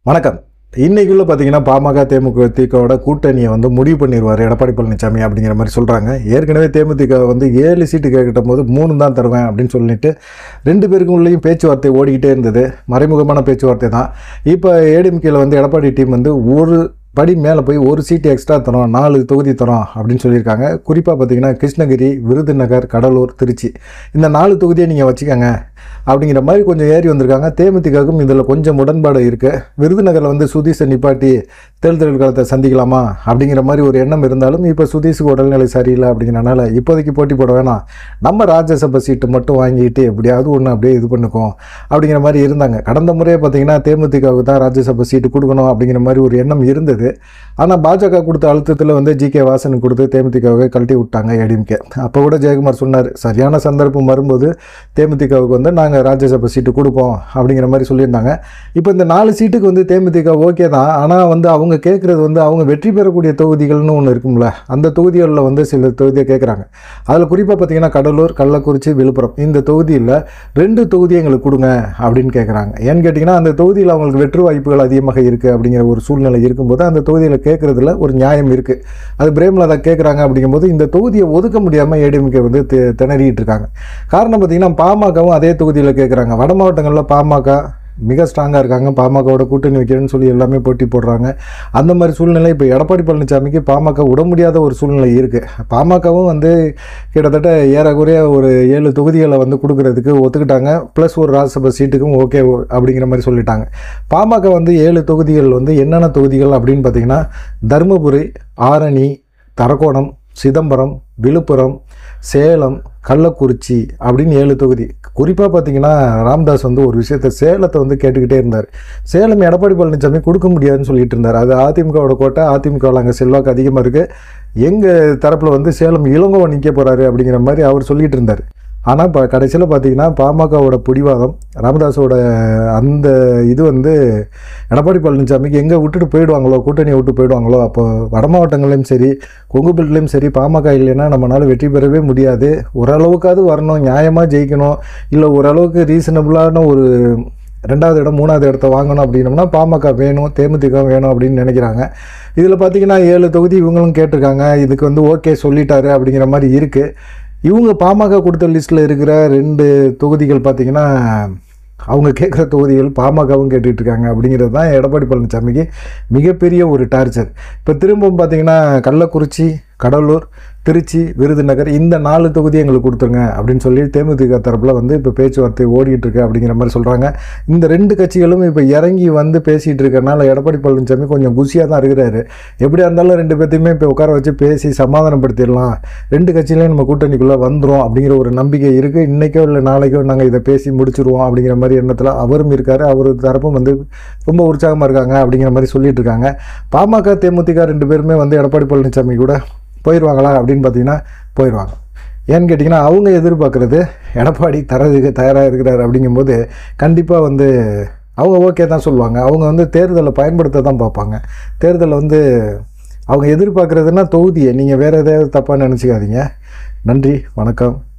வணக்கம் இன்னைக்குள்ள பார்த்தீங்கன்னா பாமக தேமுக திகாவோட கூட்டணியை வந்து முடிவு பண்ணிடுவார் எடப்பாடி பழனிசாமி அப்படிங்கிற மாதிரி சொல்கிறாங்க ஏற்கனவே தேமுதிக வந்து ஏழு சீட்டு கேட்கிட்ட போது மூணு தான் தருவேன் அப்படின்னு சொல்லிட்டு ரெண்டு பேருக்கும் உள்ளேயும் பேச்சுவார்த்தை ஓடிக்கிட்டே இருந்தது மறைமுகமான பேச்சுவார்த்தை தான் இப்போ ஏடிஎம்கேல வந்து எடப்பாடி டீம் வந்து ஒரு படி மேலே போய் ஒரு சீட்டு எக்ஸ்ட்ரா தரோம் நாலு தொகுதி தரோம் அப்படின்னு சொல்லியிருக்காங்க குறிப்பாக பார்த்தீங்கன்னா கிருஷ்ணகிரி விருதுநகர் கடலூர் திருச்சி இந்த நாலு தொகுதியை நீங்கள் வச்சுக்கோங்க அப்படிங்கிற மாதிரி கொஞ்சம் ஏறி வந்திருக்காங்க தேமுதிகவுக்கும் இதில் கொஞ்சம் உடன்பாடு இருக்குது விருதுநகரில் வந்து சுதீஷை நிப்பாட்டி தேர்தல் காலத்தை சந்திக்கலாமா அப்படிங்கிற மாதிரி ஒரு எண்ணம் இருந்தாலும் இப்போ சுதீஷுக்கு உடல்நிலை சரியில்லை அப்படிங்கிறனால இப்போதைக்கு போட்டி போட வேணாம் நம்ம ராஜ்யசபா சீட்டு மட்டும் வாங்கிட்டு எப்படியாவது ஒன்று அப்படியே இது பண்ணுக்கும் அப்படிங்கிற மாதிரி இருந்தாங்க கடந்த முறையே பார்த்தீங்கன்னா தேமுதிகவுக்கு தான் ராஜ்யசபா சீட்டு கொடுக்கணும் அப்படிங்கிற மாதிரி ஒரு எண்ணம் இருந்தது ஆனால் பாஜக கொடுத்த அழுத்தத்தில் வந்து ஜி கே வாசனுக்கு கொடுத்து தேமுதிகவை கழட்டி விட்டாங்க ஏடிஎம்கே அப்போ கூட ஜெயக்குமார் சொன்னார் சரியான சந்தர்ப்பம் வரும்போது தேமுதிகவுக்கு வந்து நாங்கள் ராஜ்யசபா சீட்டு கொடுப்போம் அப்படிங்கிற மாதிரி சொல்லியிருந்தாங்க இப்போ இந்த நாலு சீட்டுக்கு வந்து தேமுதிக ஓகே தான் ஆனால் வந்து அவங்க கேட்குறது வந்து அவங்க வெற்றி பெறக்கூடிய தொகுதிகள்னு ஒன்று இருக்கும்ல அந்த தொகுதிகளில் வந்து சில தொகுதியை கேட்குறாங்க அதில் குறிப்பாக பார்த்தீங்கன்னா கடலூர் கள்ளக்குறிச்சி விழுப்புரம் இந்த தொகுதியில் ரெண்டு தொகுதி எங்களுக்கு கொடுங்க அப்படின்னு கேட்குறாங்க ஏன்னு கேட்டிங்கன்னா அந்த தொகுதியில் அவங்களுக்கு வெற்றி வாய்ப்புகள் அதிகமாக இருக்குது அப்படிங்கிற ஒரு சூழ்நிலை இருக்கும்போது அந்த தொகுதியில் கேட்குறதுல ஒரு நியாயம் இருக்குது அது பிரேமலதா கேட்குறாங்க அப்படிங்கும்போது இந்த தொகுதியை ஒதுக்க முடியாமல் ஏடிஎம்கே வந்து தி- திணறிட்டு இருக்காங்க காரணம் பார்த்தீங்கன்னா பாமகவும் அதே தொகுதியில் கேட்குறாங்க வட மாவட்டங்களில் பாமக மிக ஸ்ட்ராங்காக இருக்காங்க பாமகவோட கூட்டணி வைக்கிறேன்னு சொல்லி எல்லாமே போட்டி போடுறாங்க அந்த மாதிரி சூழ்நிலை இப்போ எடப்பாடி பழனிசாமிக்கு பாமக விட முடியாத ஒரு சூழ்நிலை இருக்குது பாமகவும் வந்து கிட்டத்தட்ட ஏறக்குறைய ஒரு ஏழு தொகுதிகளை வந்து கொடுக்கறதுக்கு ஒத்துக்கிட்டாங்க ப்ளஸ் ஒரு ராஜ்யசபா சீட்டுக்கும் ஓகே அப்படிங்கிற மாதிரி சொல்லிட்டாங்க பாமக வந்து ஏழு தொகுதிகள் வந்து என்னென்ன தொகுதிகள் அப்படின்னு பார்த்தீங்கன்னா தருமபுரி ஆரணி தரக்கோணம் சிதம்பரம் விழுப்புரம் சேலம் கள்ளக்குறிச்சி அப்படின்னு ஏழு தொகுதி குறிப்பாக பார்த்தீங்கன்னா ராம்தாஸ் வந்து ஒரு விஷயத்த சேலத்தை வந்து கேட்டுக்கிட்டே இருந்தார் சேலம் எடப்பாடி பழனிசாமி கொடுக்க முடியாதுன்னு சொல்லிட்டு இருந்தார் அது அதிமுகவோட கோட்டை அதிமுகவில் அங்கே செல்வாக்கு அதிகமாக இருக்குது எங்கள் தரப்பில் வந்து சேலம் இளங்கோவன் நிற்க போகிறாரு அப்படிங்கிற மாதிரி அவர் சொல்லிட்டு இருந்தார் ஆனால் இப்போ கடைசியில் பார்த்தீங்கன்னா பாமகவோட பிடிவாதம் ராமதாஸோட அந்த இது வந்து எடப்பாடி பழனிசாமிக்கு எங்கே விட்டுட்டு போயிடுவாங்களோ கூட்டணியை விட்டு போயிடுவாங்களோ அப்போ வட மாவட்டங்கள்லையும் சரி கொங்கு பெல்ட்லேயும் சரி பாமக இல்லைன்னா நம்மளால் வெற்றி பெறவே முடியாது ஓரளவுக்காவது வரணும் நியாயமாக ஜெயிக்கணும் இல்லை ஓரளவுக்கு ரீசனபுளான ஒரு ரெண்டாவது இடம் மூணாவது இடத்த வாங்கணும் அப்படின்னோம்னா பாமக வேணும் தேமுதிக வேணும் அப்படின்னு நினைக்கிறாங்க இதில் பார்த்தீங்கன்னா ஏழு தொகுதி இவங்களும் கேட்டிருக்காங்க இதுக்கு வந்து ஓகே சொல்லிட்டாரு அப்படிங்கிற மாதிரி இருக்குது இவங்க பாமக கொடுத்த லிஸ்ட்டில் இருக்கிற ரெண்டு தொகுதிகள் பார்த்தீங்கன்னா அவங்க கேட்குற தொகுதிகள் பாமகவும் கேட்டுட்டு இருக்காங்க அப்படிங்கிறது தான் எடப்பாடி பழனிசாமிக்கு மிகப்பெரிய ஒரு டார்ச்சர் இப்போ திரும்பவும் பார்த்தீங்கன்னா கள்ளக்குறிச்சி கடலூர் திருச்சி விருதுநகர் இந்த நாலு தொகுதி எங்களுக்கு கொடுத்துருங்க அப்படின்னு சொல்லி தேமுதிக தரப்பில் வந்து இப்போ பேச்சுவார்த்தை ஓடிட்டு இருக்கு அப்படிங்கிற மாதிரி சொல்கிறாங்க இந்த ரெண்டு கட்சிகளும் இப்போ இறங்கி வந்து பேசிகிட்டு இருக்கறனால எடப்பாடி பழனிசாமி கொஞ்சம் குஷியாக தான் இருக்கிறாரு எப்படியா இருந்தாலும் ரெண்டு பேர்த்தையுமே இப்போ உட்கார வச்சு பேசி சமாதானப்படுத்திடலாம் ரெண்டு கட்சியிலையும் நம்ம கூட்டணிக்குள்ளே வந்துடும் அப்படிங்கிற ஒரு நம்பிக்கை இருக்குது இன்றைக்கோ இல்லை நாளைக்கோ நாங்கள் இதை பேசி முடிச்சிருவோம் அப்படிங்கிற மாதிரி எண்ணத்தில் அவரும் இருக்கார் அவர் தரப்பும் வந்து ரொம்ப உற்சாகமாக இருக்காங்க அப்படிங்கிற மாதிரி சொல்லிட்டு இருக்காங்க பாமக தேமுதிக ரெண்டு பேருமே வந்து எடப்பாடி பழனிசாமி கூட போயிடுவாங்களா அப்படின்னு பார்த்தீங்கன்னா போயிடுவாங்க ஏன்னு கேட்டிங்கன்னா அவங்க எதிர்பார்க்குறது எடப்பாடி தரதுக்கு தயாராக இருக்கிறார் அப்படிங்கும்போது கண்டிப்பாக வந்து அவங்க ஓகே தான் சொல்லுவாங்க அவங்க வந்து தேர்தலை பயன்படுத்த தான் பார்ப்பாங்க தேர்தலை வந்து அவங்க எதிர்பார்க்குறதுன்னா தொகுதியை நீங்கள் வேறு எதாவது தப்பாக நினச்சிக்காதீங்க நன்றி வணக்கம்